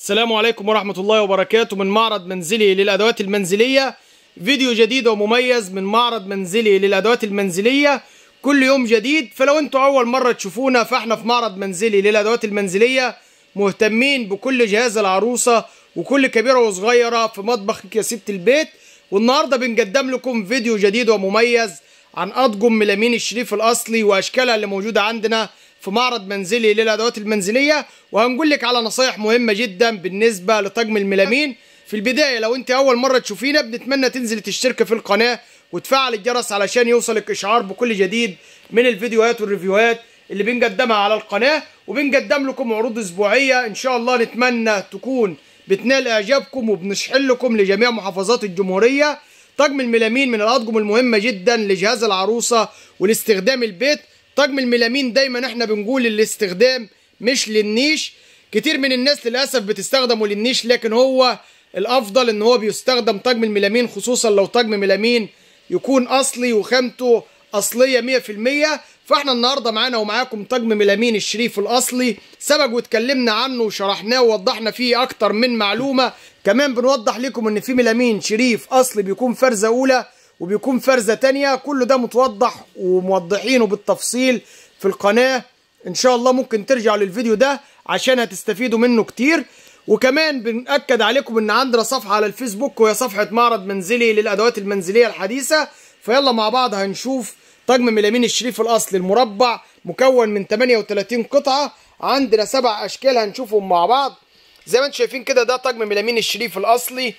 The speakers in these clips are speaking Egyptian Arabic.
السلام عليكم ورحمة الله وبركاته من معرض منزلي للأدوات المنزلية فيديو جديد ومميز من معرض منزلي للأدوات المنزلية كل يوم جديد فلو انتوا أول مرة تشوفونا فاحنا في معرض منزلي للأدوات المنزلية مهتمين بكل جهاز العروسة وكل كبيرة وصغيرة في مطبخك يا ست البيت والنهاردة بنقدم لكم فيديو جديد ومميز عن أطقم ملامين الشريف الأصلي وأشكالها اللي موجودة عندنا في معرض منزلي للأدوات المنزلية وهنقول لك على نصايح مهمة جدا بالنسبة لطقم الملامين في البداية لو انت أول مرة تشوفينا بنتمنى تنزل تشترك في القناة وتفعل الجرس علشان يوصلك إشعار بكل جديد من الفيديوهات والريفيوهات اللي بنقدمها على القناة وبنقدم لكم عروض أسبوعية إن شاء الله نتمنى تكون بتنال إعجابكم وبنشحن لكم لجميع محافظات الجمهورية طقم الميلامين من الأطقم المهمة جدا لجهاز العروسة ولاستخدام البيت طقم الميلامين دايما احنا بنقول الاستخدام مش للنيش كتير من الناس للأسف بتستخدمه للنيش لكن هو الأفضل إن هو بيستخدم طقم الميلامين خصوصا لو طقم ميلامين يكون أصلي وخامته أصلية 100% فاحنا النهارده معانا ومعاكم طقم ميلامين الشريف الاصلي سبق واتكلمنا عنه وشرحناه ووضحنا فيه اكتر من معلومه كمان بنوضح لكم ان في ميلامين شريف اصلي بيكون فرزه اولى وبيكون فرزه تانية كل ده متوضح وموضحينه بالتفصيل في القناه ان شاء الله ممكن ترجعوا للفيديو ده عشان هتستفيدوا منه كتير وكمان بنأكد عليكم ان عندنا صفحه على الفيسبوك وهي صفحه معرض منزلي للادوات المنزليه الحديثه فيلا مع بعض هنشوف طقم ميلامين الشريف الاصلي المربع مكون من 38 قطعه عندنا سبع اشكال هنشوفهم مع بعض زي ما انتم شايفين كده ده طقم ميلامين الشريف الاصلي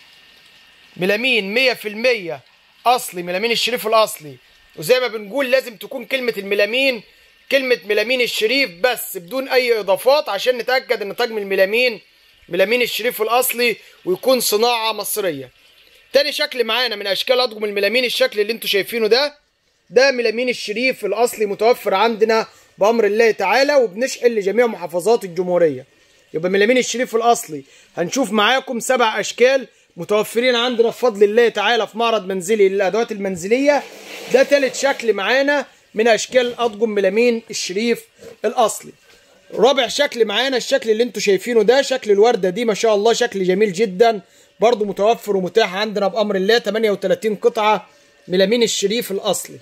ميلامين 100% اصلي ميلامين الشريف الاصلي وزي ما بنقول لازم تكون كلمه الميلامين كلمه ميلامين الشريف بس بدون اي اضافات عشان نتاكد ان طقم الميلامين ميلامين الشريف الاصلي ويكون صناعه مصريه تاني شكل معانا من اشكال اطقم الميلامين الشكل اللي انتم شايفينه ده ده ميلامين الشريف الاصلي متوفر عندنا بامر الله تعالى وبنشحن لجميع محافظات الجمهوريه يبقى ميلامين الشريف الاصلي هنشوف معاكم سبع اشكال متوفرين عندنا بفضل الله تعالى في معرض منزلي للادوات المنزليه ده تالت شكل معانا من اشكال اطقم ميلامين الشريف الاصلي رابع شكل معانا الشكل اللي انتم شايفينه ده شكل الورده دي ما شاء الله شكل جميل جدا برضو متوفر ومتاح عندنا بامر الله 38 قطعه ميلامين الشريف الاصلي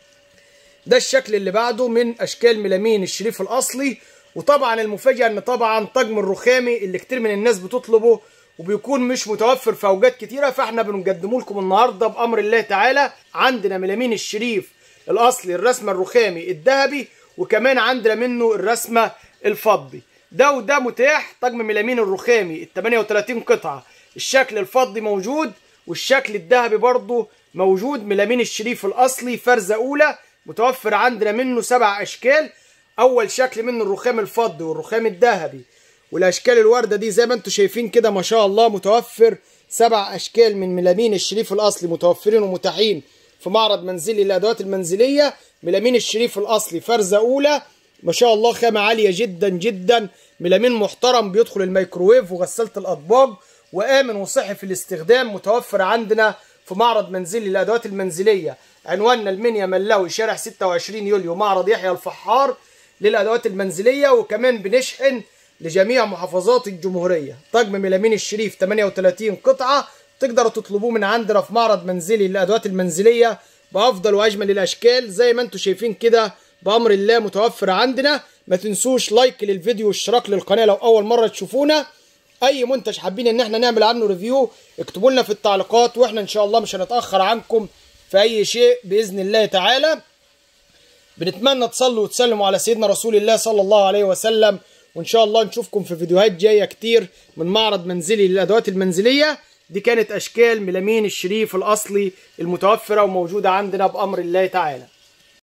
ده الشكل اللي بعده من اشكال ميلامين الشريف الاصلي وطبعا المفاجاه ان طبعا طقم الرخامي اللي كتير من الناس بتطلبه وبيكون مش متوفر في اوجات كتيره فاحنا بنقدمه لكم النهارده بامر الله تعالى عندنا ميلامين الشريف الاصلي الرسمه الرخامي الذهبي وكمان عندنا منه الرسمه الفضي ده وده متاح طقم ميلامين الرخامي ال 38 قطعه الشكل الفضي موجود والشكل الذهبي برضه موجود ميلامين الشريف الاصلي فرزه اولى متوفر عندنا منه سبع اشكال اول شكل منه الرخام الفضي والرخام الذهبي والاشكال الورده دي زي ما انتم شايفين كده ما شاء الله متوفر سبع اشكال من ميلامين الشريف الاصلي متوفرين ومتاحين في معرض منزلي للادوات المنزليه ميلامين الشريف الاصلي فرزه اولى ما شاء الله خامه عاليه جدا جدا ميلامين محترم بيدخل الميكروويف وغساله الاطباق وامن وصحي في الاستخدام متوفر عندنا في معرض منزلي للادوات المنزليه عنواننا المنيا ملاوي شارع 26 يوليو معرض يحيى الفحار للادوات المنزليه وكمان بنشحن لجميع محافظات الجمهوريه طقم ميلامين الشريف 38 قطعه تقدروا تطلبوه من عندنا في معرض منزلي للادوات المنزليه بافضل واجمل الاشكال زي ما انتم شايفين كده بامر الله متوفر عندنا ما تنسوش لايك للفيديو واشتراك للقناه لو اول مره تشوفونا اي منتج حابين ان احنا نعمل عنه ريفيو اكتبوا لنا في التعليقات واحنا ان شاء الله مش هنتاخر عنكم في اي شيء باذن الله تعالى بنتمنى تصلوا وتسلموا على سيدنا رسول الله صلى الله عليه وسلم وان شاء الله نشوفكم في فيديوهات جايه كتير من معرض منزلي للادوات المنزليه دي كانت اشكال ميلامين الشريف الاصلي المتوفره وموجوده عندنا بامر الله تعالى